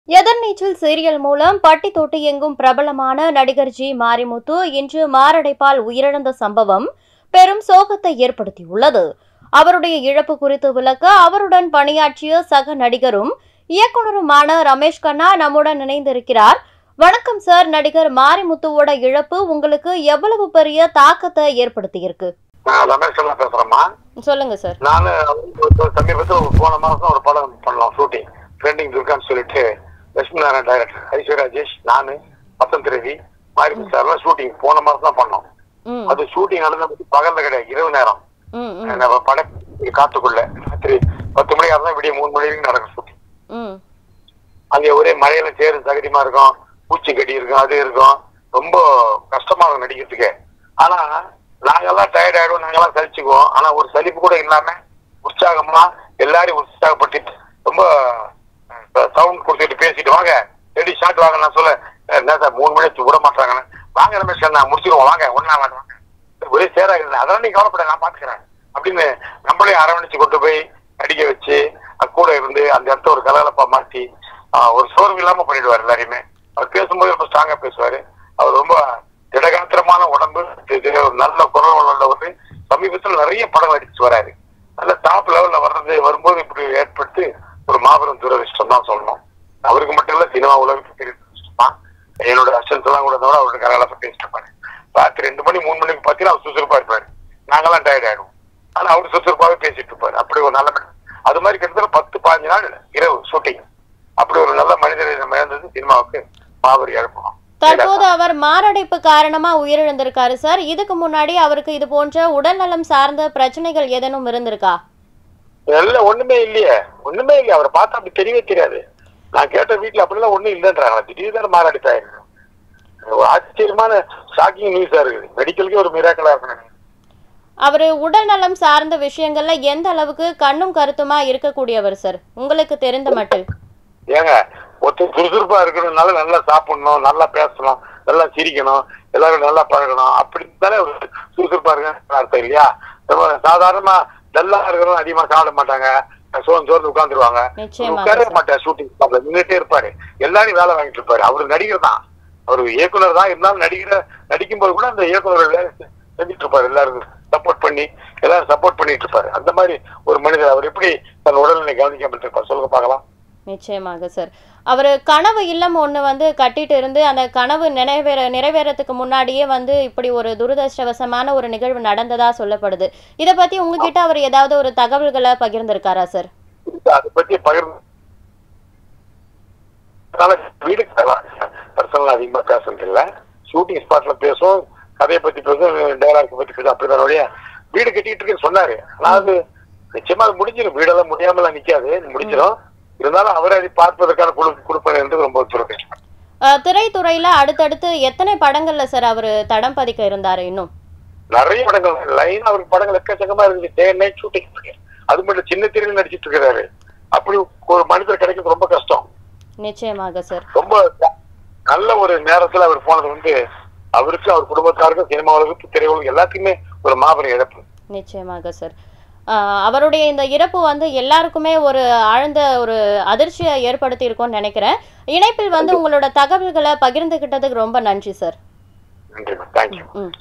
எதிர்நீச்சல் serial மூலம் பட்டி தொட்டி எங்கும் பிரபலமான நடிகர் ஜி மாரிமுத்து இன்று மாரடைப்பால் உயிரிழந்த சம்பவம் பெரும் சோகத்தை ஏற்படுத்தியுள்ளது அவருடைய இழப்பு குறித்து விளக்க அவருடன் பணியாற்றிய சக நடிகரும் இயக்குனருமான ரமேஷ் கண்ணா நம்முடன் இணைந்திருக்கிறார் வணக்கம் சார் நடிகர் மாரிமுத்துவோட இழப்பு உங்களுக்கு எவ்வளவு பெரிய தாக்கத்தை ஏற்படுத்தியிருக்கு நான் ரமேஷ் கண்ணா பேசுறேம்மா சொல்லுங்க சார் நான் சமீபத்தில் ஒரு போன மாசம் ஒரு படம் பண்ணலாம் ஷூட்டிங் ட்ரெண்டிங் துர்கான்னு சொல்லிட்டு லட்சுமி நாராயண டைரக்டர் ஐஸ்வர்யா ராஜேஷ் நானு வசந்த் ரவி மாரி சார்லாம் ஷூட்டிங் போன மாசம் தான் பண்ணோம் ம் அது ஷூட்டிங் நடந்தது பகல்ல கிடையாது இரவு நேரம் ம் ம் நம்ம படம் காட்டுக்குள்ள ராத்திரி பத்து மணிக்கு இருந்தா விடிய மூணு மணி வரைக்கும் நடக்கும் ஷூட்டிங் ம் அங்கே ஒரே மழையில சேரு சகதியமா இருக்கும் பூச்சிக்கடி இருக்கும் அது இருக்கும் ரொம்ப கஷ்டமா இருக்கும் நடிக்கிறதுக்கு ஆனா நாங்கெல்லாம் டயர்ட் ஆயிடுவோம் நாங்கெல்லாம் சலிச்சுக்குவோம் ஆனா ஒரு சலிப்பு கூட இல்லாம உற்சாகமா எல்லாரையும் உற்சாகப்படுத்திட்டு ரொம்ப சவுண்ட் கொடுத்துட்டு பேசிட்டு வாங்க ரெடி ஷாட் வாங்க நான் சொல்ல என்ன சார் மூணு மணி விட மாட்டாங்கன்னு வாங்க ரமேஷ் நான் முடிச்சிருவோம் வாங்க ஒன்னா வாங்க வாங்க. ஒரே சேராக அதெல்லாம் நீ கவலைப்பட நான் பாத்துக்கிறேன் அப்படின்னு நம்மளே அரவணைச்சு கொண்டு போய் அடிக்க வச்சு அது கூட இருந்து அந்த இடத்த ஒரு கலகலப்பா மாத்தி ஆஹ், ஒரு சோர்வு இல்லாம பண்ணிடுவார் எல்லாரையுமே அவர் பேசும்போது ரொம்ப ஸ்ட்ராங்கா பேசுவாரு அவர் ரொம்ப திடகாத்திரமான உடம்பு இது ஒரு நல்ல குரல் உள்ளவர் சமீபத்தில் நிறைய படம் நடிச்சு வராரு நல்ல டாப் லெவல்ல வர்றது வரும்போது இப்படி ஏற்பட்டு ஒரு மாபெரும் துரதிருஷ்டம் தான் சொல்லணும் அவருக்கு மட்டும் இல்ல சினிமா உலகத்துக்கு பெரிய துரதிருஷ்டம் தான் என்னோட அசன்ஸ் எல்லாம் கூட இருந்தவரை அவரோட கலகலப்பா பேசிட்டு இருப்பாரு ராத்திரி ரெண்டு மணி மூணு மணிக்கு பாத்தீங்கன்னா அவர் சுறுசுறுப்பா இருப்பாரு நாங்கெல்லாம் டயர்ட் ஆயிடுவோம் ஆனா அவர் சுறுசுறுப்பாவே பேசிட்டு இருப்பாரு அப்படி ஒரு நல்ல மனிதர். அது மாதிரி கிட்டத்தட்ட பத்து பாஞ்சு நாள் இரவு ஷூட்டிங் அப்படி ஒரு நல்ல மனிதரை நம்ம இழந்தது சினிமாவுக்கு மாபெரும் இழப்போம் தற்போது அவர் மாரடைப்பு காரணமா உயிரிழந்திருக்காரு சார் இதுக்கு முன்னாடி அவருக்கு இது போன்ற உடல்நலம் சார்ந்த பிரச்சனைகள் ஏதேனும் இருந்திருக்கா எல்லாம் ஒண்ணுமே இல்லையே ஒண்ணுமே இல்லையே அவரை பார்த்தா அப்படி தெரியவே தெரியாது நான் கேட்ட வீட்டுல அப்படிலாம் ஒண்ணும் இல்லைன்றாங்க திடீர்னு மாறாடிட்டாங்க ஒரு ஆச்சரியமான ஷாக்கிங் நியூஸா இருக்குது மெடிக்கலுக்கே ஒரு மிராக்கலா இருக்கணும் அவர் உடல்நலம் சார்ந்த விஷயங்கள்ல எந்த அளவுக்கு கண்ணும் கருத்துமா இருக்கக்கூடியவர் சார் உங்களுக்கு தெரிந்த மட்டில் ஏங்க ஒருத்தர் சுறுசுறுப்பா இருக்கணும்னால நல்லா சாப்பிடணும் நல்லா பேசணும் நல்லா சிரிக்கணும் எல்லாரும் நல்லா பழகணும் அப்படி இருந்தாலே ஒரு சுறுசுறுப்பா இருக்க அர்த்தம் இல்லையா நம்ம சாதாரணமா டல்லா இருக்கிறவங்க அதிகமா சாப்பிட மாட்டாங்க சோர்ந்து சோர்ந்து உட்காந்துருவாங்க நிச்சயமாக உட்காரவே சார். மாட்டார் ஷூட்டிங் ஸ்பாட்ல நின்றுட்டே இருப்பாரு எல்லாரையும் வேலை வாங்கிட்டு இருப்பாரு அவரு நடிகர் தான் அவரு இயக்குனர் தான் இருந்தாலும் நடிகர் நடிக்கும்போது கூட அந்த இயக்குனர் வேலை செ- செஞ்சுட்டு இருப்பாரு எல்லாருக்கும் சப்போர்ட் பண்ணி எல்லாரும் சப்போர்ட் பண்ணிட்டு இருப்பாரு அந்த மாதிரி ஒரு மனிதர் அவர் எப்படி தன் உடல்நிலை கவனிக்காமல் இருப்பார் சொல்லுங்க பார்க்கலாம் நிச்சயமாக சார் அவர் கனவு இல்லம் ஒன்று வந்து கட்டிட்டு இருந்து அந்த கனவு நிறைவேற நிறைவேறதுக்கு முன்னாடியே வந்து இப்படி ஒரு துரதிருஷ்டவசமான ஒரு நிகழ்வு நடந்ததா சொல்லப்படுது இதை பத்தி உங்ககிட்ட அவர் ஏதாவது ஒரு தகவல்களை பகிர்ந்திருக்காரா சார் அதை பத்தி பகிர்ந்து அதனால வீடு பர்சனல் அதிகமா பேசுறது இல்ல ஷூட்டிங் ஸ்பாட்ல பேசுவோம் கதையை பத்தி பேசுவோம் டைலாக் பத்தி பேசுவோம் அப்படிதான் ஒழிய வீடு கட்டிட்டு இருக்குன்னு சொன்னாரு ஆனா அது நிச்சயமா அது முடிஞ்சிடும் வீடெல்லாம் முடியாமலாம் நிக்காது முடிஞ்சிடும் இருந்தாலும் அவரை அதை பார்ப்பதற்கான குழு கொடுப்பது என்று ரொம்ப துரதிருஷ்டம் அஹ், திரைத்துறையில அடுத்தடுத்து எத்தனை படங்கள்ல சார் அவர் தடம் பதிக்க இருந்தாரு இன்னும் நிறைய படங்கள் லைன் அவருக்கு படங்கள் எக்கச்சக்கமா இருக்குது டே நைட் ஷூட்டிங் அது மட்டும் சின்ன திரையில் நடிச்சிட்டு இருக்கிறாரு அப்படி ஒரு மனிதர் கிடைக்கிறது ரொம்ப கஷ்டம் நிச்சயமாக சார் ரொம்ப நல்ல ஒரு நேரத்துல அவர் போனது வந்து அவருக்கு அவர் குடும்பத்தாருக்கும் சினிமா உலகத்துக்கு திரையுலகம் எல்லாத்துக்குமே ஒரு மாபெரும் இழப்பு நிச்சயமாக சார் ஆஹ் அவருடைய இந்த இறப்பு வந்து எல்லாருக்குமே ஒரு ஆழ்ந்த ஒரு அதிர்ச்சியை ஏற்படுத்தி இருக்கும்னு நினைக்கிறேன் இணைப்பில் வந்து உங்களோட தகவல்களை பகிர்ந்துகிட்டதுக்கு ரொம்ப நன்றி சார் நன்றி தேங்க்யூ ம்